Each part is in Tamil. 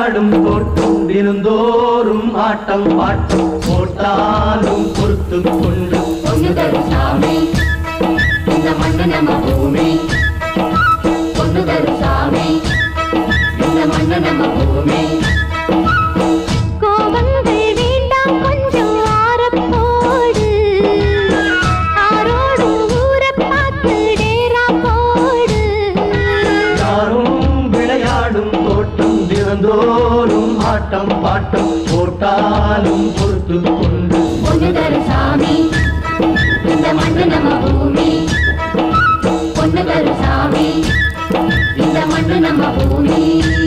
விளையாடும் தோட்டம் தினந்தோறும் ஆட்டம் பாட்டம் போட்டாலும் பொறுத்து கொண்டு பொண்ணு தரும் சாமி இந்த மண்ணு நம்ம பூமி பொண்ணு தரும் சாமி இந்த மண்ணு நம்ம பூமி கோபங்கள் வேண்டாம் கொஞ்சம் ஆரப்போடு ஆரோடு ஊரை பார்த்து டேரா போடு யாரும் விளையாடும் தோட்டம் தினந்தோறும் ஆட்டம் பாட்டம் போட்டாலும் பொறுத்து கொண்டு பொண்ணு தரும் சாமி இந்த மண்ணு நம்ம பூமி பொண்ணு தரும் சாமி இந்த மண்ணு நம்ம பூமி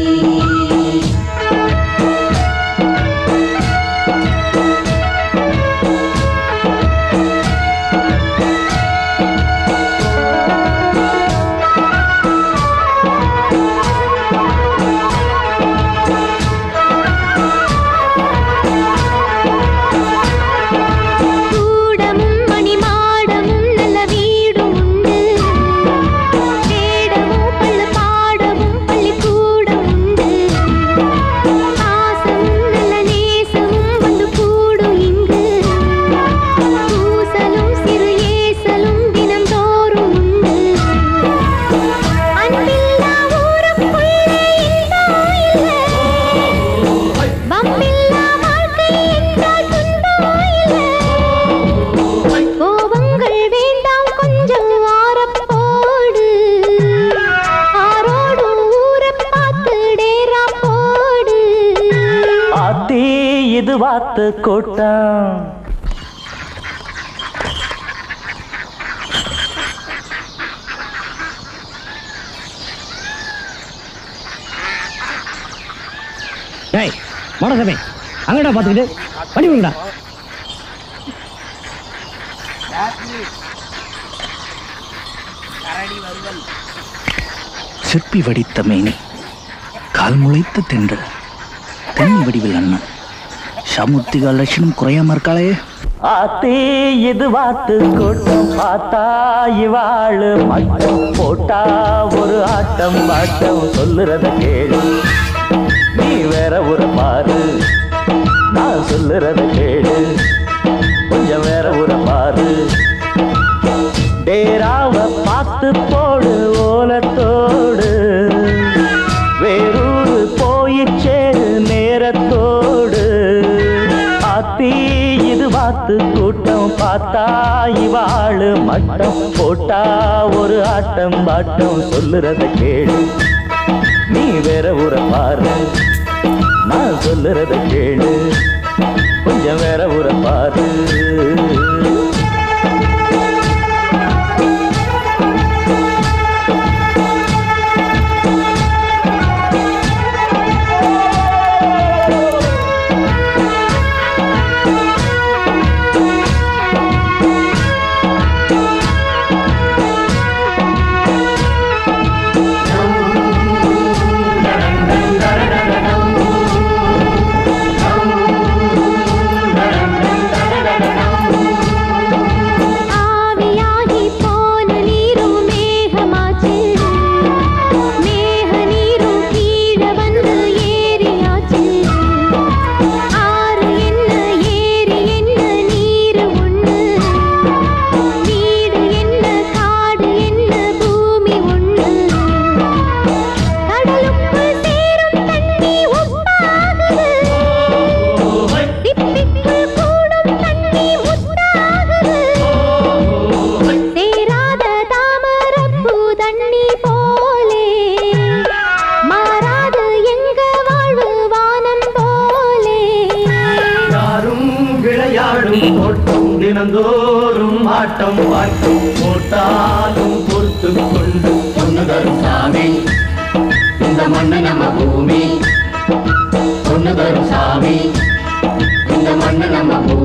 கூடமும் மணிமாடமும் நல்ல வீடும் உண்டு வேடமும் பள்ளு பாடமும் பள்ளிக்கூடம் உண்டு பாசமும் நல்ல நேசமும் வந்து கூடும் இங்கு பூசலும் சிறு ஏசலும் தினந்தோறும் உண்டு அன்பில்லா ஊருக்குள்ளே இன்பம் இல்லை வம்பில்லா வாழ்க்கை என்றால் துன்பம் இல்லை கோபங்கள் வேண்டாம் கொஞ்சம் ஆரப்போடு ஆரோடு ஊரை பார்த்து டேரா போடு ஆத்தி இது வாத்து கூட்டம் டேய் மனசமே அங்கடா பார்த்துக்கிட்டு வண்டி விடுடா சிற்பி வடித்த மேனி கால் முளைத்த தென்றல் கன்னி வடிவில் அண்ணன் சமுத்திகா லட்சணம் குறையாம இருக்காளே ஆத்தி இது வாத்து கூட்டம் பார்த்தா இவாளு மட்டும் போட்டா ஒரு ஆட்டம் பாட்டம் சொல்லுறத கேளு நீ வேற ஒரு பாரு நான் சொல்லுறத கேளு கொஞ்சம் வேற ஒரு பாரு டேராவ பார்த்து போடு ஓலத்தோடு வேறூரு போய் சேரு நேரத்தோடு ஆத்தி இது பார்த்து கூட்டம் பார்த்தா இவாளு மட்டம் போட்டா ஒரு ஆட்டம் பாட்டம் சொல்லுறத கேளு நீ வேற ஊர பாரு நான் சொல்லுறத கேளு கொஞ்சம் வேற ஊர பாரு ஆவியாகி போன நீரும் மேகமாச்சு மேக நீரும் கீழே வந்து ஏரியாச்சு ஆறு என்ன ஏரி என்ன நீர் ஒண்ணு வீடு என்ன காடு என்ன பூமி ஒண்ணு கடலுக்குள் சேரும் தண்ணி உப்பாகுது திப்பிக்குள் கூடும் தண்ணி முத்தாகுது சேராத தாமரப்பூ தண்ணி போலே மாறாது எங்க வாழ்வு வானம் போலே யாரும் விளையாடும் தோட்டம் தினந்தோறும் ஆட்டம் பாட்டம் போட்டாலும் பொறுத்து கொண்டு பொண்ணு தரும் சாமி இந்த மண்ணு நம்ம பூமி பொண்ணு தரும் சாமி இந்த மண்ணு நம்ம பூமி